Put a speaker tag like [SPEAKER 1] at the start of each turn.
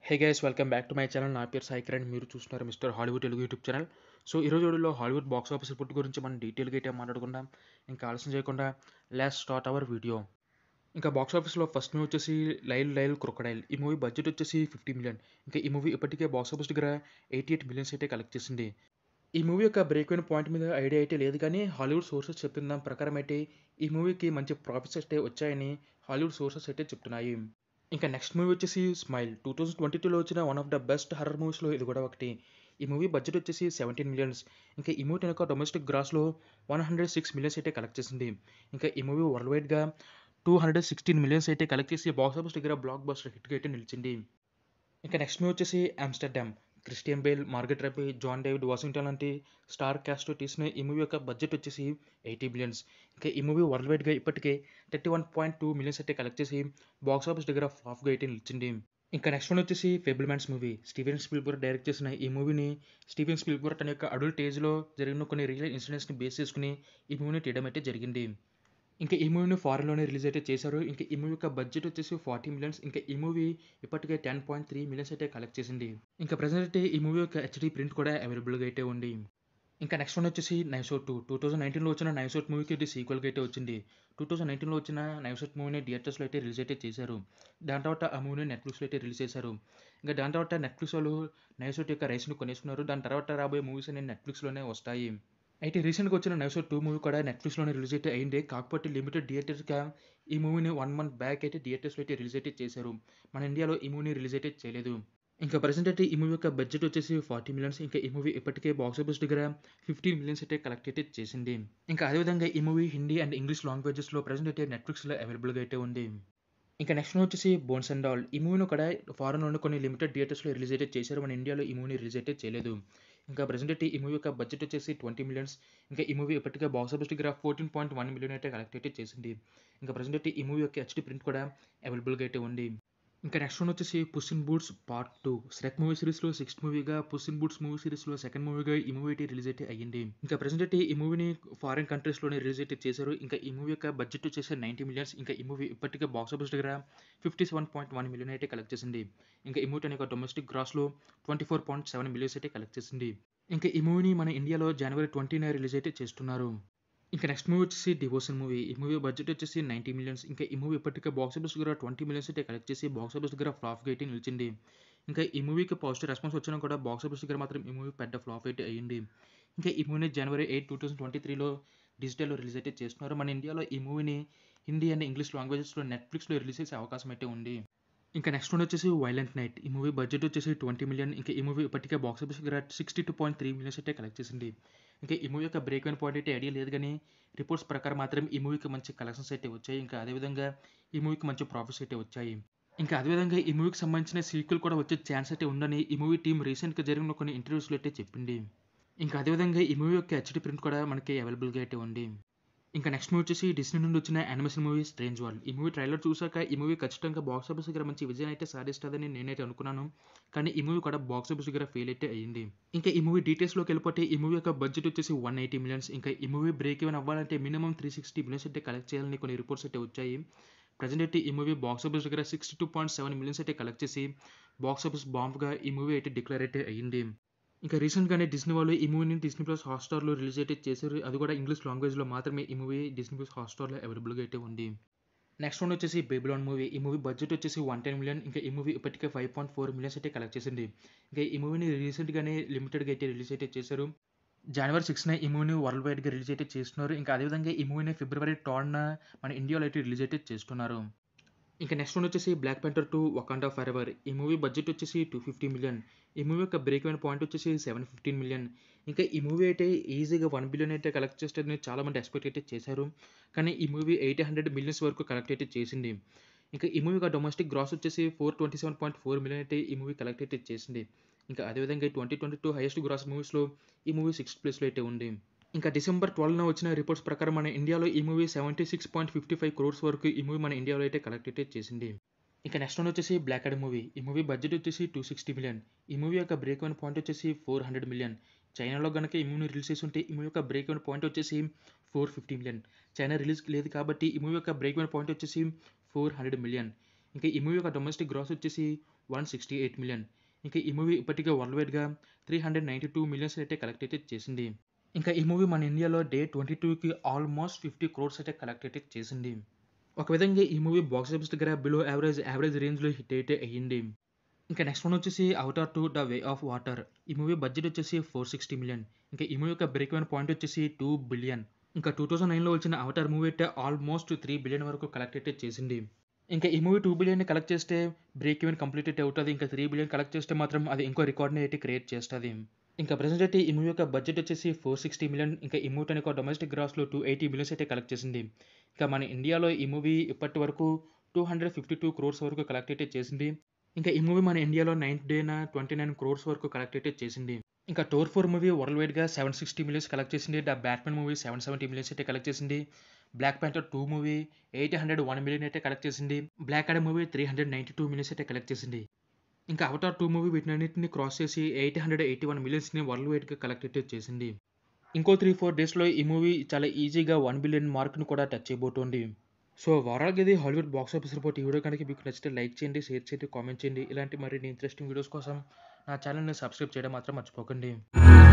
[SPEAKER 1] hey guys welcome back to my channel నా పేరు సాయి కిరణ్ మీరు చూస్తున్నారు mister Hollywood Telugu YouTube channel so ఈ రోజు వీడియోలో హాలీవుడ్ బాక్స్ ఆఫీస్ రిపోర్ట్ గురించి మనం డీటెయిల్గా అయితే మాట్లాడుకుందాం ఇంకా ఆలస్యం చేయకుండా లాస్ట్ స్టార్ట్ అవర్ వీడియో ఇంకా బాక్స్ ఆఫీస్లో ఫస్ట్ మూవీ వచ్చేసి లైల్ లైల్ క్రొకడైల్ ఈ మూవీ బడ్జెట్ వచ్చేసి ఫిఫ్టీ మిలియన్ ఇంకా ఈ మూవీ ఇప్పటికే బాక్స్ ఆఫీస్ దగ్గర ఎయిటీ ఎయిట్ మిలియన్స్ అయితే కలెక్ట్ చేసింది ఈ మూవీ యొక్క బ్రేక్ అయిన పాయింట్ మీద ఐడియా అయితే లేదు కానీ హాలీవుడ్ సోర్సెస్ చెప్తున్న దాని ప్రకారం అయితే ఈ మూవీకి మంచి ప్రాఫిట్స్ అయితే వచ్చాయని హాలీవుడ్ సోర్సెస్ అయితే చెప్తున్నాయి ఇంకా నెక్స్ట్ మూవీ వచ్చేసి స్మైల్ టూ థౌజండ్ ట్వంటీ టూలో వచ్చిన one of the best horror మూవీస్లో ఇది కూడా ఒకటి ఈ మూవీ బడ్జెట్ వచ్చేసి సెవెంటీన్ మిలియన్స్ ఇంకా ఈ మూవీ యొక్క డొమెస్టిక్ గ్రాస్లో వన్ హండ్రెడ్ సిక్స్ మిలియన్స్ అయితే కలెక్ట్ చేసింది ఇంకా ఈ మూవీ వరల్డ్ వైడ్గా టూ హండ్రెడ్ సిక్స్టీన్ మిలియన్స్ అయితే కలెక్ట్ చేసి బాక్స్ ఆఫీస్ దగ్గర బ్లాక్ బస్టర్ హిట్గా అయితే నిలిచింది ఇంకా నెక్స్ట్ మూవీ వచ్చేసి Amsterdam Christian Bale Margot rabi John David Washington లాంటి స్టార్ క్యాస్ట్ తీసిన ఈ మూవీ యొక్క బడ్జెట్ వచ్చేసి ఎయిటీ బిలియన్స్ ఇంకా ఈ మూవీ వరల్డ్ వైడ్గా ఇప్పటికే thirty one point two millions అయితే కలెక్ట్ చేసి బాక్స్ ఆఫీస్ దగ్గర ఫ్లాప్గా అయితే నిలిచింది ఇంకా నెక్స్ట్ వన్ వచ్చేసి Fabelmans movie Steven Spielberg direct చేసిన ఈ మూవీని స్టీవెన్ స్పిల్బర్గ్ తన యొక్క అడల్ట్ ఏజ్లో జరిగిన కొన్ని రియల్ ఇన్సిడెంట్స్ని బేస్ చేసుకుని ఈ మూవీని తీయడం అయితే జరిగింది ఇంకా ఈ మూవీని ఫారెన్లోనే రిలీజ్ అయితే చేశారు ఇంకా ఈ మూవీ యొక్క బడ్జెట్ వచ్చేసి ఫార్టీ మిలియన్స్ ఇంకా ఈ మూవీ ఇప్పటికే టెన్ పాయింట్ త్రీ మిలియన్స్ అయితే కలెక్ట్ చేసింది ఇంకా ప్రజెంట్ అయితే ఈ మూవీ యొక్క హెచ్డీ ప్రింట్ కూడా అవైలబుల్గా అయితే ఉంది ఇంకా నెక్స్ట్ వన్ వచ్చేసి నైసోట్ టూ టూ థౌసండ్ నైన్టీన్లో వచ్చిన నైసోట్ మూవీకి ఇది సీక్వెల్గా అయితే వచ్చింది టూ థౌసండ్ నైన్టీన్లో వచ్చిన నైసోట్ మూవీని థియేటర్స్లో అయితే రిలీజ్ అయితే చేశారు దాని తర్వాత ఆ మూవీని నెట్ఫ్లిక్స్లో అయితే రిలీజ్ చేశారు ఇంకా దాని తర్వాత నెట్ఫ్లిక్స్ వాళ్ళు నైసోట్ యొక్క రైస్ని కొనేసుకున్నారు దాని తర్వాత రాబోయే మూవీస్ అన్ని నెట్ఫ్లిక్స్లోనే వస్తాయి అయితే రీసెంట్గా వచ్చిన నైసోట్ టూ మూవీ కూడా నెట్ఫ్లిక్స్లోనే రిలీజ్ అయితే అయింది కాకపోతే లిమిటెడ్ థియేటర్స్గా ఈ మూవీని వన్ మంత్ బ్యాక్ అయితే థియేటర్స్లో అయితే రిలీజ్ అయితే చేశారు మన ఇండియాలో ఈ మూవీని రిలీజ్ అయితే చేయలేదు ఇంకా ప్రజెంట్ అయితే ఈ మూవీ యొక్క బడ్జెట్ వచ్చేసి ఫార్టీ మిలియన్స్ ఇంకా ఈ మూవీ ఇప్పటికే బాక్స్ ఆఫీస్ దగ్గర ఫిఫ్టీన్ మిలియన్స్ అయితే కలెక్ట్ అయితే చేసింది ఇంకా అదేవిధంగా ఈ మూవీ హిందీ అండ్ ఇంగ్లీష్ లాంగ్వేజెస్లో ప్రజెంట్ అయితే నెట్ఫ్లిక్స్లో అవైలబుల్గా అయితే ఉంది ఇంకా నెక్స్ట్ వచ్చేసి బోన్స్ అండ్ ఆల్ ఈ మూవీని కూడా ఫారెన్లోని కొన్ని లిమిటెడ్ థియేటర్స్లో రిలీజ్ అయితే చేశారు మన ఇండియాలో ఈ మూవీని రిలీజ్ అయితే చేయలేదు ఇంకా ప్రజెంట్ అయితే ఈ మూవీ యొక్క బడ్జెట్ వచ్చేసి ట్వంటీ మిలియన్స్ ఇంకా ఈ మూవీ ఇప్పటికే బాక్స్ ఆఫీస్ దగ్గర ఫోర్టీన్ పాయింట్ వన్ మిలియన్ అయితే కలెక్ట్ అయితే చేసింది ఇంకా ప్రజెంట్ అయితే ఈ మూవీ యొక్క హెచ్డీ ప్రింట్ కూడా అవైలబుల్గా అయితే ఉంది ఇంకా నెక్స్ట్ వన్ వచ్చేసి Puss in Boots part two Shrek movie సిరీస్లో సిక్స్త్ మూవీగా పుస్ ఇన్ బూట్స్ మూవీ సిరీస్లో సెకండ్ మూవీగా ఈ మూవీ అయితే రిలీజ్ అయితే అయ్యింది ఇంకా ప్రజెంట్ అయితే ఈ మూవీని ఫారిన్ కంట్రీస్లోనే రిలీజ్ అయితే చేశారు ఇంకా ఈ మూవీ యొక్క బడ్జెట్ వచ్చేసి నైంటీ మిలియన్స్ ఇంకా ఈ మూవీ ఇప్పటికే బాక్స్ ఆఫీస్ దగ్గర fifty seven point one million అయితే కలెక్ట్ చేసింది ఇంకా ఈ మూవీ యొక్క డొమెస్టిక్ గ్రాస్లో twenty four point seven millions అయితే కలెక్ట్ చేసింది ఇంకా ఈ మూవీని మన ఇండియాలో జనవరి ట్వంటీన రిలీజ్ అయితే చేస్తున్నారు ఇంకా నెక్స్ట్ మూవీ వచ్చేసి డివోషన్ మూవీ ఈ మూవీ బడ్జెట్ వచ్చేసి నైంటీ మిలియన్స్ ఇంకా ఈ మూవీ ఇప్పటికే బాక్స్ ఆఫీస్ దగ్గర ట్వంటీ మిలియన్స్ అయితే కలెక్ట్ చేసి బాక్స్ ఆఫీస్ దగ్గర ఫ్లాప్గా అయితే నిలిచింది ఇంకా ఈ మూవీకి పాజిటివ్ రెస్పాన్స్ వచ్చినా కూడా బాక్స్ ఆఫీస్ దగ్గర మాత్రం ఈ మూవీ పెద్ద ఫ్లాప్ అయితే అయ్యింది ఇంకా ఈ మూవీని జనవరి ఎయిట్ టూ థౌసండ్ ట్వంటీ త్రీలో డిజిటల్లో రిలీజ్ అయితే చేస్తున్నారు మన ఇండియాలో ఈ మూవీని హిందీ అండ్ ఇంగ్లీష్ లాంగ్వేజెస్లో నెట్ఫ్లిక్స్లో రిలీజ్ చేసే అవకాశం అయితే ఉంది ఇంకా నెక్స్ట్ వన్ వచ్చేసి వైలెంట్ నైట్ ఈ మూవీ బడ్జెట్ వచ్చేసి ట్వంటీ మిలియన్ ఇంకా ఈ మూవీ ఇప్పటికే బాక్స్ ఆఫీస్ దగ్గర sixty two point three millions అయితే కలెక్ట్ చేసింది ఇంకా ఈ మూవీ యొక్క బ్రేక్ అయిన పాయింట్ అయితే ఐడియా లేదు కానీ రిపోర్ట్స్ ప్రకారం మాత్రం ఈ మూవీకి మంచి కలెక్షన్స్ అయితే వచ్చాయి ఇంకా అదేవిధంగా ఈ మూవీకి మంచి ప్రాఫిట్స్ అయితే వచ్చాయి ఇంకా అదేవిధంగా ఈ మూవీకి సంబంధించిన సీక్వెల్ కూడా వచ్చే ఛాన్స్ అయితే ఉందని ఈ మూవీ టీం రీసెంట్గా జరిగిన కొన్ని ఇంటర్వ్యూస్లో అయితే చెప్పింది ఇంకా అదేవిధంగా ఈ మూవీ యొక్క హెచ్డి ప్రింట్ కూడా మనకి అవైలబుల్గా అయితే ఉంది ఇంకా నెక్స్ట్ మూవీ వచ్చేసి డిస్నీ నుండి వచ్చిన యానిమేషన్ మూవీ స్ట్రేంజ్ వరల్డ్ ఈ మూవీ ట్రైలర్ చూసాక ఈ మూవీ ఖచ్చితంగా బాక్స్ ఆఫీస్ దగ్గర మంచి విజయం అయితే సాధిస్తుందని నేనైతే అనుకున్నాను కానీ ఈ మూవీ కూడా బాక్స్ ఆఫీస్ దగ్గర ఫెయిల్ అయితే అయ్యింది ఇంకా ఈ మూవీ డీటెయిల్స్లోకి వెళ్ళిపోతే ఈ మూవీ యొక్క బడ్జెట్ వచ్చేసి వన్ ఎయిటీ మిలియన్స్ ఇంకా ఈ మూవీ బ్రేక్ ఈవెన్ అవ్వాలంటే మినిమం త్రీ సిక్స్టీ మిలియన్స్ అయితే కలెక్ట్ చేయాలని కొన్ని రిపోర్ట్స్ అయితే వచ్చాయి ప్రజెంట్ అయితే ఈ మూవీ బాక్స్ ఆఫీస్ దగ్గర sixty two point seven millions అయితే కలెక్ట్ చేసి బాక్స్ ఆఫీస్ బాంబ్గా ఈ మూవీ అయితే డిక్లేర్ అయితే అయ్యింది ఇంకా రీసెంట్గానే డిస్నీ వాళ్ళు ఈ మూవీని డిస్నీ ప్లస్ హాట్స్టార్లో రిలీజ్ అయితే చేశారు అది కూడా ఇంగ్లీష్ లాంగ్వేజ్లో మాత్రమే ఈ మూవీ డిస్నీ ప్లస్ హాట్స్టార్లో అవైలబుల్గా అయితే ఉంది నెక్స్ట్ వన్ వచ్చేసి బేబిలాన్ మూవీ ఈ మూవీ బడ్జెట్ వచ్చేసి వన్ టెన్ మిలియన్ ఇంకా ఈ మూవీ ఇప్పటికే ఫైవ్ పాయింట్ ఫోర్ మిలియన్స్ అయితే కలెక్ట్ చేసింది ఇంకా ఈ మూవీని రీసెంట్గానే లిమిటెడ్గా అయితే రిలీజ్ అయితే చేశారు జనవరి సిక్స్న ఈ మూవీని వరల్డ్ వైడ్గా రిలీజ్ అయితే చేస్తున్నారు ఇంకా అదేవిధంగా ఈ మూవీని ఫిబ్రవరి టార్న మన ఇండియాలో అయితే రిలీజ్ అయితే చేస్తున్నారు ఇంకా నెక్స్ట్ వన్ వచ్చేసి Black Panther two Wakanda forever ఈ మూవీ బడ్జెట్ వచ్చేసి టూ ఫిఫ్టీ మిలియన్ ఈ మూవీ యొక్క బ్రేక్ అయిన పాయింట్ వచ్చేసి సెవెన్ ఫిఫ్టీన్ మిలియన్ ఇంకా ఈ మూవీ అయితే ఈజీగా వన్ బిలియన్ అయితే కలెక్ట్ చేస్తుందని చాలామంది ఎక్స్పెక్ట్ అయితే చేశారు కానీ ఈ మూవీ ఎయిట్ హండ్రెడ్ మిలియన్స్ వరకు కలెక్ట్ అయితే చేసింది ఇంకా ఈ మూవీ డొమెస్టిక్ గ్రాస్ వచ్చేసి four twenty seven point four million అయితే ఈ మూవీ కలెక్ట్ అయితే చేసింది ఇంకా అదేవిధంగా twenty twenty two highest gross మూవీస్లో ఈ మూవీ సిక్స్త్ ప్లేస్లో అయితే ఉంది ఇంకా డిసెంబర్ ట్వెల్వ్న వచ్చిన రిపోర్ట్స్ ప్రకారం మన ఇండియాలో ఈ movie seventy six point fifty five crores వరకు ఈ మూవీ మన ఇండియాలో అయితే కలెక్ట్ అయితే చేసింది ఇంకా నెక్స్ట్ వన్ వచ్చేసి బ్లాక్ అడ్ మూవీ ఈ మూవీ బడ్జెట్ వచ్చేసి టూ సిక్స్టీ మిలియన్ ఈ మూవీ యొక్క బ్రేక్ అయిన పాయింట్ వచ్చేసి ఫోర్ హండ్రెడ్ మిలియన్ చైనాలో కనుక ఈ మూవీ రిలీజ్ చేసి ఉంటే ఈ మూవీ యొక్క బ్రేక్ అయిన పాయింట్ వచ్చేసి four fifty million China release లేదు కాబట్టి ఈ మూవీ యొక్క బ్రేక్ అయిన పాయింట్ వచ్చేసి ఫోర్ హండ్రెడ్ మిలియన్ ఇంకా ఈ మూవీ యొక్క డొమెస్టిక్ గ్రాస్ వచ్చేసి వన్ సిక్స్టీ ఎయిట్ మిలియన్ ఇంకా ఈ మూవీ ఇప్పటికే వరల్డ్ వైడ్గా three hundred ninety two millions అయితే కలెక్ట్ అయితే చేసింది ఇంకా ఈ మూవీ మన ఇండియాలో డే ట్వంటీ టూకి ఆల్మోస్ట్ ఫిఫ్టీ క్రోర్స్ అయితే కలెక్ట్ అయితే చేసింది ఒక విధంగా ఈ మూవీ బాక్స్ ఆఫీస్ దగ్గర బిలో యావరేజ్ యావరేజ్ రేంజ్లో హిట్ అయితే అయ్యింది ఇంకా నెక్స్ట్ వన్ వచ్చేసి Avatar two the way of water ఈ మూవీ బడ్జెట్ వచ్చేసి ఫోర్ సిక్స్టీ మిలియన్ ఇంకా ఈ మూవీ యొక్క బ్రేక్ అయిన పాయింట్ వచ్చేసి టూ బిలియన్ ఇంకా టూ థౌసండ్ నైన్లో వచ్చిన అవతార్ మూవీ అయితే ఆల్మోస్ట్ త్రీ బిలియన్ వరకు కలెక్ట్ అయితే చేసింది ఇంకా ఈ మూవీ టూ బిలియన్ కలెక్ట్ చేస్తే బ్రేక్ ఈవెన్ కంప్లీట్ అయితే అవుతుంది ఇంకా త్రీ బిలియన్ కలెక్ట్ చేస్తే మాత్రం అది ఇంకో రికార్డ్ని అయితే క్రియేట్ చేస్తుంది ఇంకా ప్రజెంట్ అయితే ఈ మూవీ యొక్క బడ్జెట్ వచ్చేసి ఫోర్ సిక్స్టీ మిలియన్ ఇంకా ఈ మూవీ ఒక డొమెస్టిక్ గ్రాస్లో టూ ఎయిటీ మిలియన్స్ అయితే కలెక్ట్ చేసింది ఇంకా మన ఇండియాలో ఈ మూవీ ఇప్పటి వరకు two hundred fifty two crores వరకు కలెక్ట్ అయితే చేసింది ఇంకా ఈ మూవీ మన ఇండియాలో నైన్త్ డేన ట్వంటీ నైన్ క్రోర్స్ వరకు కలెక్ట్ అయితే చేసింది ఇంకా టోర్ ఫోర్ మూవీ వరల్డ్ వైడ్గా సెవెన్ సిక్స్టీ మిలియన్స్ కలెక్ట్ చేసింది the Batman movie seven seventy millions అయితే కలెక్ట్ చేసింది Black Panther two movie eight hundred one million అయితే కలెక్ట్ చేసింది Black Adam movie three hundred ninety two millions అయితే collect చేసింది ఇంకా Avatar two movie వీటినన్నింటిని cross చేసి ఎయిట్ హండ్రెడ్ ఎయిటీ వన్ మిలియన్స్ని వరల్డ్ వైడ్గా కలెక్ట్ అయితే చేసింది ఇంకో త్రీ ఫోర్ డేస్లో ఈ మూవీ చాలా ఈజీగా వన్ బిలియన్ మార్క్ను కూడా టచ్ చేయబోతోంది సో ఓవరాల్గా ఇది హాలీవుడ్ బాక్స్ ఆఫీస్ రిపోర్ట్ ఈ వీడియో కనుక మీకు నచ్చితే లైక్ చేయండి షేర్ చేయండి కామెంట్ చేయండి ఇలాంటి మరిన్ని ఇంట్రెస్టింగ్ వీడియోస్ కోసం నా ఛానల్ని సబ్స్క్రైబ్ చేయడం మాత్రం మర్చిపోకండి